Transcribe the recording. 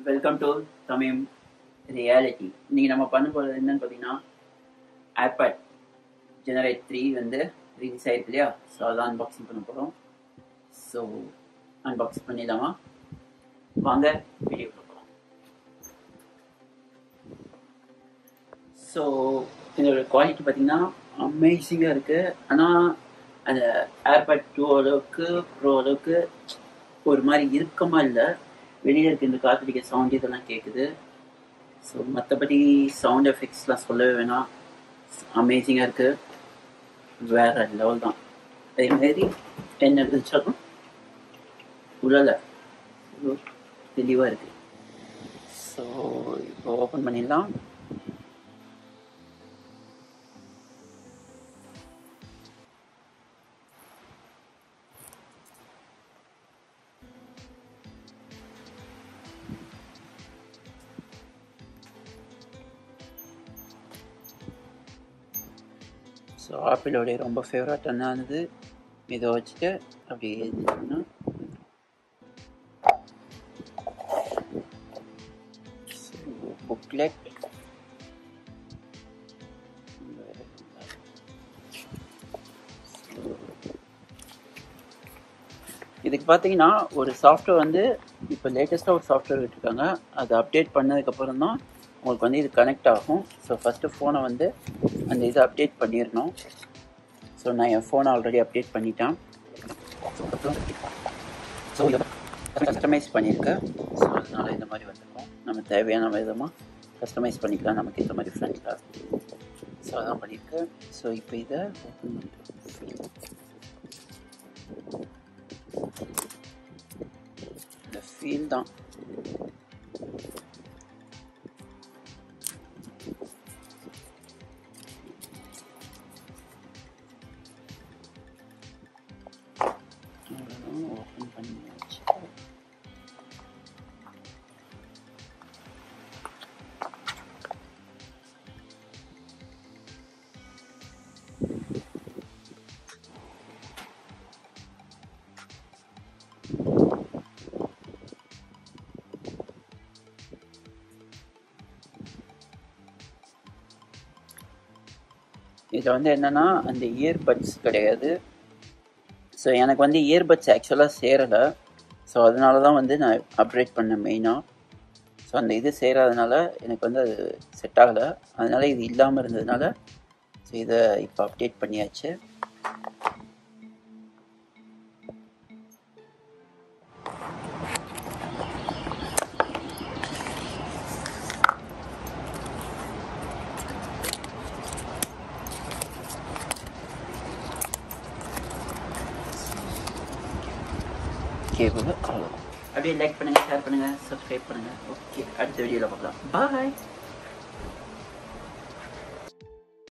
welcome to Tamil reality இன்னைக்கு நம்ம பண்ண போகிறது என்னன்னு பார்த்தீங்கன்னா ஐபேட் ஜெனரேட் த்ரீ வந்து ரிலீஸ் ஆயிருக்கு இல்லையா ஸோ அதான் அன்பாக்சிங் பண்ண போகிறோம் ஸோ அன்பாக்ஸ் பண்ணிடலாமா வாங்க வீடியோ போகலாம் ஸோ இதோட குவாலிட்டி பார்த்தீங்கன்னா அமேசிங்காக இருக்குது ஆனால் அந்த ஏர்பேட் டூ அளவுக்கு ப்ரோ அளவுக்கு ஒரு மாதிரி இறுக்கமாக இல்லை வெளியில் இருக்க இந்த காத்தடிக்க சவுண்ட் இதெல்லாம் கேட்குது ஸோ மற்றபடி சவுண்ட் எஃபெக்ட்ஸ்லாம் சொல்லவே வேணாம் அமேசிங்காக இருக்குது வேற லெவல் தான் அதேமாரி என்ன இருந்துச்சாலும் உழல தெளிவாக இருக்குது ஸோ இப்போ ஓப்பன் பண்ணிடலாம் ஸோ ஆப்பிளோடைய ரொம்ப ஃபேவரட் என்னது இதை வச்சுட்டு அப்படியே எழுதிட்டோம்னா புக்லெட் இதுக்கு பார்த்தீங்கன்னா ஒரு சாஃப்ட்வேர் வந்து இப்போ லேட்டஸ்ட்டாக ஒரு சாஃப்ட்வேர் விட்டுருக்காங்க அதை அப்டேட் பண்ணதுக்கப்புறம் தான் உங்களுக்கு வந்து இது கனெக்ட் ஆகும் ஸோ ஃபஸ்ட்டு ஃபோனை வந்து அந்த இதை அப்டேட் பண்ணிடணும் ஸோ நான் என் ஃபோனை ஆல்ரெடி அப்டேட் பண்ணிட்டேன் ஸோ இதை கஸ்டமைஸ் பண்ணியிருக்கேன் ஸோ அதனால் இந்த மாதிரி வந்துருக்கும் நம்ம தேவையான விதமாக கஸ்டமைஸ் பண்ணிக்கலாம் நமக்கு இந்த மாதிரி ஃப்ரெண்ட்ஸில் ஸோ அதான் பண்ணியிருக்கேன் ஸோ இப்போ இதை ஓப்பன் பண்ணிட்டு இந்த ஃபீல் தான் ஓப்பன் பண்ணியாச்சு இதில் வந்து என்னென்னா அந்த இயர்பட்ஸ் கிடையாது ஸோ எனக்கு வந்து இயர்பட்ஸ் ஆக்சுவலாக சேரலை ஸோ அதனால தான் வந்து நான் அப்டேட் பண்ணேன் மெயினாக ஸோ அந்த இது சேராதனால எனக்கு வந்து அது செட் ஆகலை அதனால இது இல்லாமல் இருந்ததுனால ஸோ இதை இப்போ அப்டேட் பண்ணியாச்சு கேபிள் அவ்வளோ அப்படியே லைக் பண்ணுங்கள் ஷேர் பண்ணுங்கள் சப்ஸ்கிரைப் பண்ணுங்கள் ஓகே அடுத்த வீடியோவில் பார்க்கலாம் பாய்